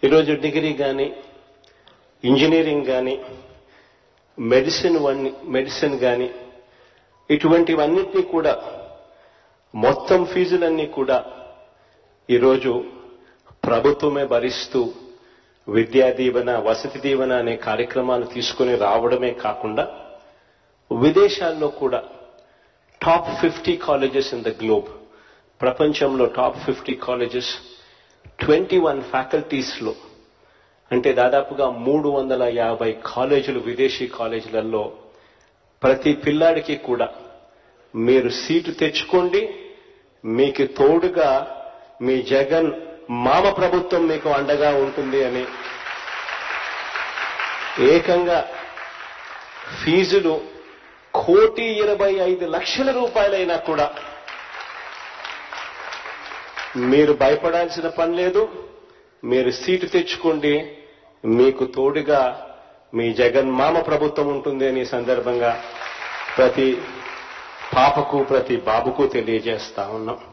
ఈరోజు డిగ్రీ కానీ ఇంజనీరింగ్ కానీ మెడిసిన్ వన్ మెడిసిన్ కానీ ఇటువంటివన్నిటినీ కూడా మొత్తం ఫీజులన్నీ కూడా ఈరోజు ప్రభుత్వమే భరిస్తూ విద్యా దీవెన వసతి దీవెన అనే కార్యక్రమాలు తీసుకుని రావడమే కాకుండా విదేశాల్లో కూడా top fifty colleges in the globe ప్రపంచంలో top fifty colleges twenty one ఫ్యాకల్టీస్లో అంటే దాదాపుగా మూడు వందల యాభై కాలేజీలు విదేశీ కాలేజీలలో ప్రతి పిల్లాడికి కూడా మీరు సీటు తెచ్చుకోండి మీకు తోడుగా మీ జగన్ మామ ప్రభుత్వం మీకు అండగా ఉంటుంది అని ఏకంగా ఫీజులు కోటి ఇరవై ఐదు లక్షల రూపాయలైనా కూడా మీరు భయపడాల్సిన పని లేదు మీరు సీటు తెచ్చుకోండి మీకు తోడుగా మీ జగన్ మామ ప్రభుత్వం ఉంటుంది అని ఈ సందర్భంగా ప్రతి పాపకు ప్రతి బాబుకు తెలియజేస్తా ఉన్నాం